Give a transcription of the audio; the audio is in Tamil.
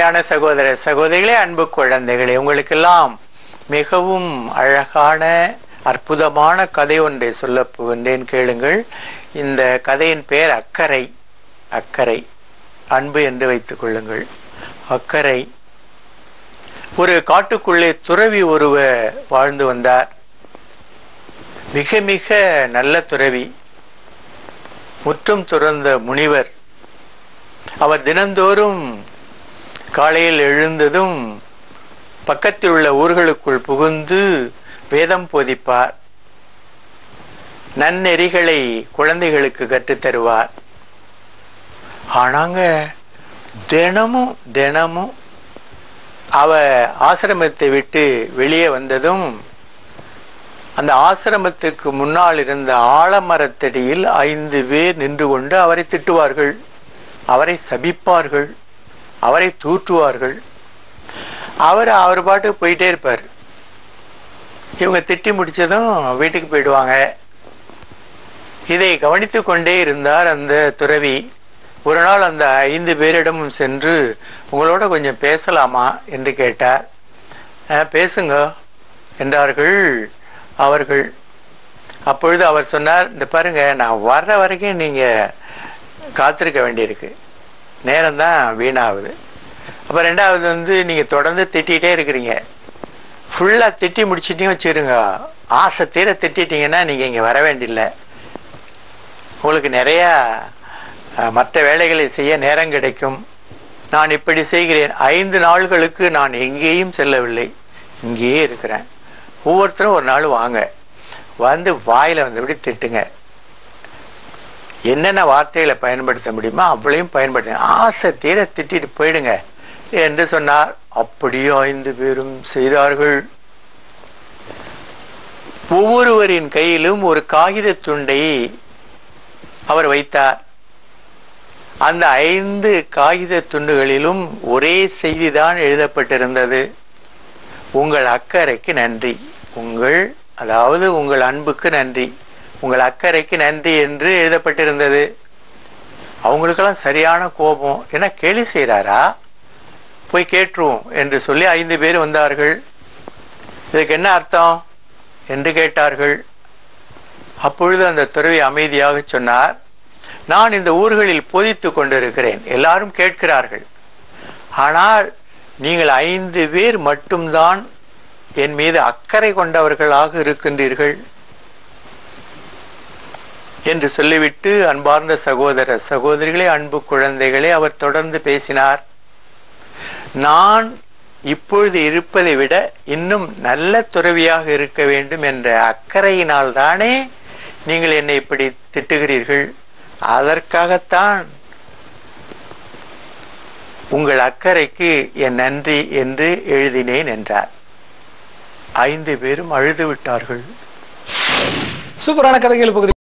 அருமையான சகோதர சகோதரிகளே அன்பு குழந்தைகளே உங்களுக்கெல்லாம் மிகவும் அழகான அற்புதமான கதை ஒன்றை சொல்லப் போகின்றேன் கேளுங்கள் இந்த கதையின் பெயர் அக்கறை அக்கறை அன்பு என்று வைத்துக் கொள்ளுங்கள் அக்கறை ஒரு காட்டுக்குள்ளே துறவி ஒருவர் வாழ்ந்து வந்தார் மிக மிக நல்ல துறவி முற்றும் துறந்த முனிவர் அவர் தினந்தோறும் காலையில் எழுந்ததும் பக்கத்தில் உள்ள ஊர்களுக்குள் புகுந்து வேதம் போதிப்பார் நன்னெறிகளை குழந்தைகளுக்கு கற்றுத் தருவார் ஆனாங்க தினமும் தினமும் அவ ஆசிரமத்தை விட்டு வெளியே வந்ததும் அந்த ஆசிரமத்துக்கு முன்னால் இருந்த ஆலமரத்தடியில் ஐந்து பேர் நின்று கொண்டு அவரை திட்டுவார்கள் அவரை சபிப்பார்கள் அவரை தூற்றுவார்கள் அவர் அவர் பாட்டுக்கு போயிட்டே இருப்பார் இவங்க திட்டி முடிச்சதும் வீட்டுக்கு போயிடுவாங்க இதை கவனித்து கொண்டே இருந்தார் அந்த துறவி ஒரு நாள் அந்த ஐந்து பேரிடமும் சென்று உங்களோட கொஞ்சம் பேசலாமா என்று கேட்டார் "அஹ், பேசுங்க என்றார்கள் அவர்கள் அப்பொழுது அவர் சொன்னார் இந்த பாருங்க நான் வர்ற வரைக்கும் நீங்க காத்திருக்க வேண்டியிருக்கு நேரம் தான் வீணாகுது அப்போ ரெண்டாவது வந்து நீங்கள் தொடர்ந்து திட்டிகிட்டே இருக்கிறீங்க ஃபுல்லாக திட்டி முடிச்சிட்டீங்க வச்சுருங்க ஆசை தீர திட்டிட்டீங்கன்னா நீங்கள் இங்கே வர வேண்டியில்லை உங்களுக்கு நிறையா அஹ், மற்ற வேலைகளை செய்ய நேரம் கிடைக்கும் நான் இப்படி செய்கிறேன் ஐந்து நாள்களுக்கு நான் எங்கேயும் செல்லவில்லை இங்கேயே இருக்கிறேன் ஒவ்வொருத்தரும் ஒரு நாள் வாங்க வந்து வாயில் வந்தபடி திட்டுங்க என்னென்ன வார்த்தைகளை பயன்படுத்த முடியுமோ அவ்வளையும் பயன்படுத்துங்க ஆசை தீர திட்டிட்டு போயிடுங்க என்று சொன்னார் அப்படியே ஐந்து பேரும் செய்தார்கள் ஒவ்வொருவரின் கையிலும் ஒரு காகித துண்டை அவர் வைத்தார் அந்த ஐந்து காகித துண்டுகளிலும் ஒரே செய்திதான் எழுதப்பட்டிருந்தது உங்கள் அக்கறைக்கு நன்றி உங்கள் அதாவது உங்கள் அன்புக்கு நன்றி உங்கள் அக்கறைக்கு நன்றி என்று எழுதப்பட்டிருந்தது அவங்களுக்கெல்லாம் சரியான கோபம் ஏன்னா கேலி செய்கிறாரா போய் கேட்டுருவோம் என்று சொல்லி ஐந்து பேர் வந்தார்கள் இதுக்கு என்ன அர்த்தம் என்று கேட்டார்கள் அப்பொழுது அந்த துறவி அமைதியாக சொன்னார் நான் இந்த ஊர்களில் போதித்து கொண்டிருக்கிறேன் எல்லாரும் கேட்கிறார்கள் ஆனால் நீங்கள் ஐந்து பேர் மட்டும்தான் என் மீது அக்கறை கொண்டவர்களாக இருக்கின்றீர்கள் என்று சொல்லிவிட்டு அன்பார்ந்த சகோதர சகோதரிகளே அன்பு குழந்தைகளே அவர் தொடர்ந்து பேசினார் நான் இப்பொழுது இருப்பதை விட இன்னும் நல்ல துறவியாக இருக்க வேண்டும் என்ற அக்கறையினால் தானே நீங்கள் என்னை இப்படி திட்டுகிறீர்கள் அதற்காகத்தான் உங்கள் அக்கறைக்கு என் நன்றி என்று எழுதினேன் என்றார் ஐந்து பேரும் அழுது விட்டார்கள் சூப்பரான கதைகள் பகுதி